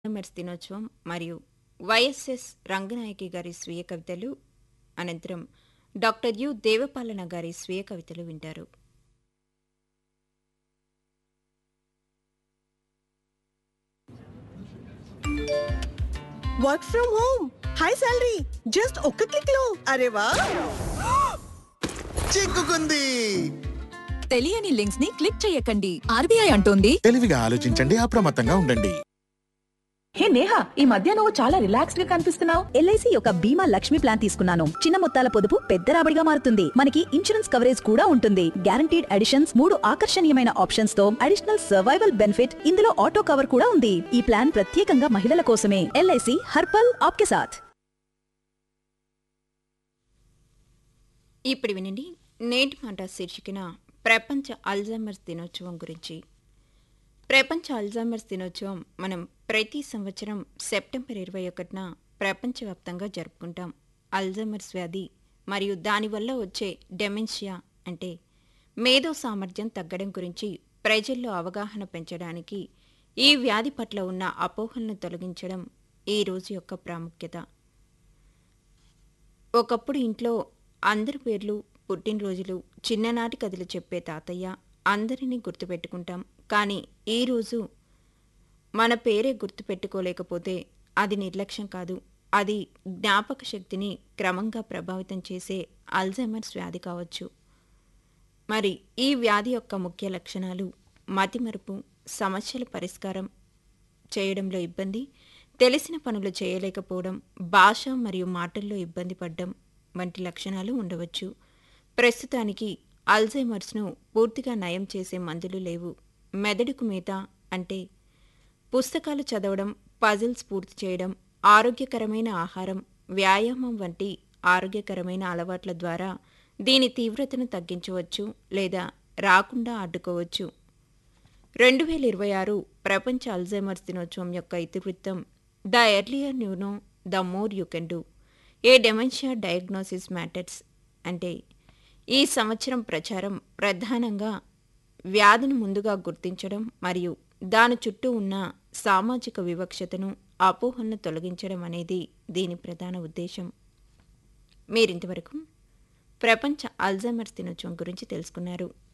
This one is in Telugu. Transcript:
అల్జైమర్స్ దినోత్సవం మరియు వైఎస్ఎస్ రంగనాయకి గారి స్వీయ కవితలు అనంతరం డాక్టర్ యు దేవపాలన గారి స్వీయ కవితలు వింటారు work from home high salary just ఒక్క క్లిక్ లో అరే వా చిక్కుకుంది తెలియని లింక్స్ ని క్లిక్ చేయకండి ఆర్బీఐ అంటోంది తెలివిగా ఆలోచించండి అప్రమత్తంగా ఉండండి హే నేహా ఈ మధ్య నువ్వు చాలా రిలాక్స్ గా కనిపిస్తున్నావు ఎల్ఐసి యొక్క బీమా లక్ష్మి ప్లాన్ తీసుకున్నాను చిన్న మొత్తాల పొదుపు పెద్ద రాబడిగా మారుతుంది మనకి ఇన్సూరెన్స్ కవరేజ్ కూడా ఉంటుంది గ్యారంటీడ్ అడిషన్స్ మూడు ఆకర్షణీయమైన ఆప్షన్స్ తో అడిషనల్ సర్వైవల్ బెనిఫిట్ ఇందులో ఆటో కవర్ కూడా ఉంది ఈ ప్లాన్ ప్రత్యేకంగా మహిళల కోసమే ఎల్ఐసి హర్పల్ ఆప్కే సాథ్ ఇప్పుడు వినండి నేటి మాట శీర్షికన ప్రపంచ అల్జైమర్స్ దినోత్సవం గురించి ప్రపంచ అల్జైమర్స్ దినోత్సవం మనం ప్రతి సంవత్సరం సెప్టెంబర్ ఇరవై ఒకటిన ప్రపంచవ్యాప్తంగా జరుపుకుంటాం అల్జైమర్స్ వ్యాధి మరియు దానివల్ల వచ్చే డెమెన్షియా అంటే మేధో సామర్థ్యం తగ్గడం గురించి ప్రజల్లో అవగాహన పెంచడానికి ఈ వ్యాధి పట్ల ఉన్న అపోహలను తొలగించడం ఈ రోజు యొక్క ప్రాముఖ్యత ఒకప్పుడు ఇంట్లో అందరి పేర్లు పుట్టినరోజులు చిన్ననాటి కథలు చెప్పే తాతయ్య అందరినీ గుర్తుపెట్టుకుంటాం కానీ ఈరోజు మన పేరే గుర్తుపెట్టుకోలేకపోతే అది నిర్లక్ష్యం కాదు అది జ్ఞాపక శక్తిని క్రమంగా ప్రభావితం చేసే అల్జైమర్స్ వ్యాధి కావచ్చు మరి ఈ వ్యాధి యొక్క ముఖ్య లక్షణాలు మతిమరుపు సమస్యల పరిష్కారం చేయడంలో ఇబ్బంది తెలిసిన పనులు చేయలేకపోవడం భాష మరియు మాటల్లో ఇబ్బంది పడడం వంటి లక్షణాలు ఉండవచ్చు ప్రస్తుతానికి అల్జైమర్స్ను పూర్తిగా నయం చేసే మందులు లేవు మెదడుకు మీద అంటే పుస్తకాలు చదవడం పజిల్స్ పూర్తి చేయడం ఆరోగ్యకరమైన ఆహారం వ్యాయామం వంటి ఆరోగ్యకరమైన అలవాట్ల ద్వారా దీని తీవ్రతను తగ్గించవచ్చు లేదా రాకుండా అడ్డుకోవచ్చు రెండు వేల ఇరవై ఆరు ప్రపంచ అల్జైమర్స్ దినోత్సవం యొక్క ఇతివృత్తం the earlier you know the more you can do a dementia diagnosis matters అంటే ఈ సంవత్సరం ప్రచారం ప్రధానంగా వ్యాధిని ముందుగా గుర్తించడం మరియు దాని చుట్టూ ఉన్న సామాజిక వివక్షతను అపోహలను తొలగించడం అనేది దీని ప్రధాన ఉద్దేశం మీరింతవరకు ప్రపంచ అల్జైమర్స్ దినోత్సవం గురించి తెలుసుకున్నారు